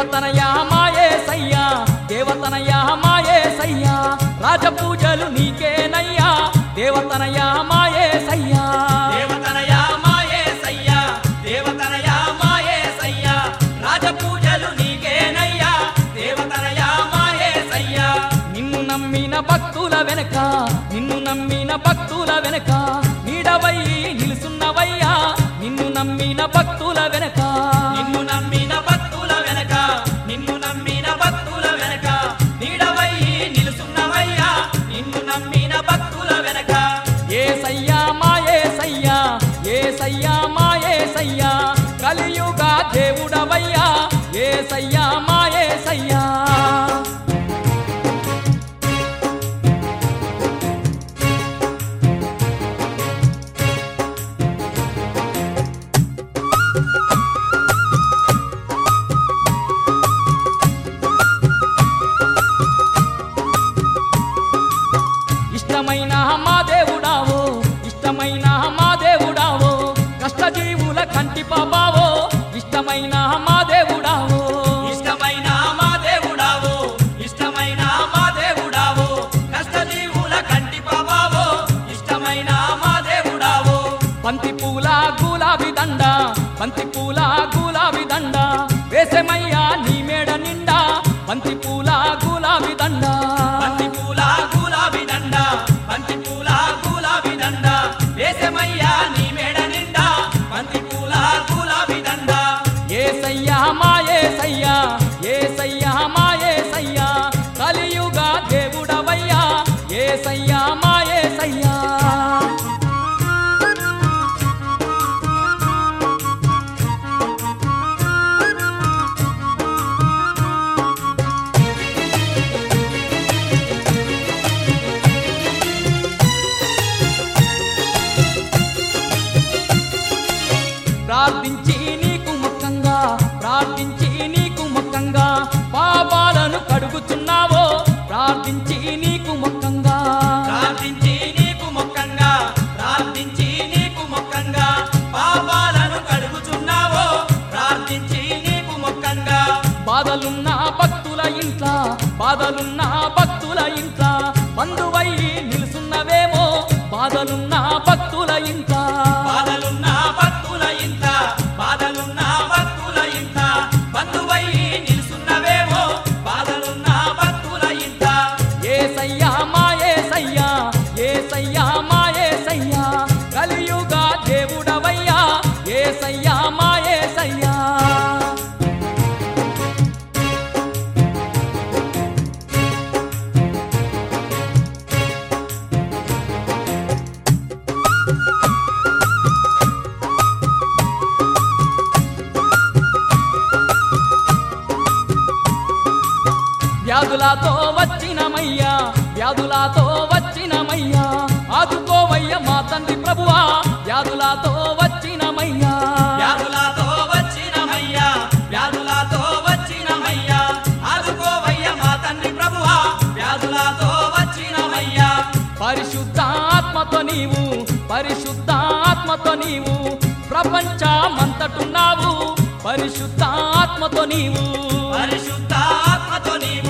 దేవతనయ మాయేసయ్యా దేవతనయ మాయేసయ్యా రాజపూజలు నీకేనయ్యా దేవతనయ మాయేసయ్యా దేవతనయా మాయేసయ్యా దేవతనయా మాయేసయ్యా రాజపూజలు నీకేనయ్యా దేవతనయా మాయేసయ్యా నిన్ను నమ్మిన భక్తుల వెనక నిన్ను నమ్మిన భక్తుల వెనక నీడవై నిలుసున్నవయ్యా నిన్ను నమ్మిన భక్తుల వెనక నిన్ను నమ్మిన భక్తుల వెనక నిన్ను నమ్మిన భక్తుల వెనక నీడవై నిలుసున్నవయ్యా నిన్ను నమ్మిన భక్తుల వెనక ఏ సయ్యా మాయే సయ్యా ఏ సయ్యా మాయే సయ్యా కలియుగా దేవుడవయ్యా ఏ సయ్యా మాయే సయ్యా ఇష్టమైన మా దేవుడావో ఇష్టమైన మా దేవుడావో కష్టజీవుల కంటి పాపావో ఇష్టమైన మా దేవుడావో ఇష్టమైన మా దేవుడావో ఇష్టమైన మా దేవుడావో కష్టజీవుల కంటి పాపావో ఇష్టమైన మా దేవుడావో బంతి పూల గులాబీ దండ బంతి పూల గులాబీ దండ వేసమయ్యా నీ మేడ నిండా బంతి పూల గులాబీ దండ బంతి పూల గులాబీ దండ బంతి పూల గులాబీ దండ వేసమయ్యా నీ మేడ నిండా బంతి పూల గులాబీ దండ ఏ సయ్యా మాయే సయ్యా ఏ సయ్యా మాయే సయ్యా కలియుగా దేవుడవయ్యా ఏ సయ్యా మాయే సయ్యా ప్రార్థించి నీకు ముఖంగా ప్రార్థించి నీకు ముఖంగా పాపాలను కడుగుతున్నావో ప్రార్థించి నీకు ముఖంగా ప్రార్థించి నీకు మొక్కంగా ప్రార్థించి నీకు మొక్కంగా పాపాలను కడుగుచున్నావో ప్రార్థించి నీకు మొక్కంగా బాధలున్న భక్తుల ఇంట్ల బాధలున్న భక్తుల ఇంట్ల బంధువై నిలుసున్నవేమో బాధలున్న భక్తుల ఇంట్ల బాధలున్న భక్తుల ఇంత బాధలున్న భక్తుల ఇంత బంధువై నిలుసున్నవేమో బాధలున్న భక్తుల ఇంత ఏ సయ్యా మాయే సయ్యా ఏ సయ్యా మాయే సయ్యా కలియుగా దేవుడవయ్యా ఏ సయ్యా మాయే సయ్యా వ్యాధులతో వచ్చినమయ్యా వ్యాధులతో వచ్చినమయ్యా ఆదుకోవయ్య మా తండ్రి ప్రభువా వ్యాధులతో వచ్చినమయ్యా వ్యాధులతో వచ్చినమయ్యా వ్యాధులతో వచ్చినమయ్యా ఆదుకోవయ్య మా తండ్రి ప్రభువా వ్యాధులతో వచ్చినమయ్యా పరిశుద్ధ ఆత్మతో నీవు పరిశుద్ధ ఆత్మతో నీవు ప్రపంచమంతటున్నావు పరిశుద్ధ ఆత్మతో నీవు పరిశుద్ధ ఆత్మతో నీవు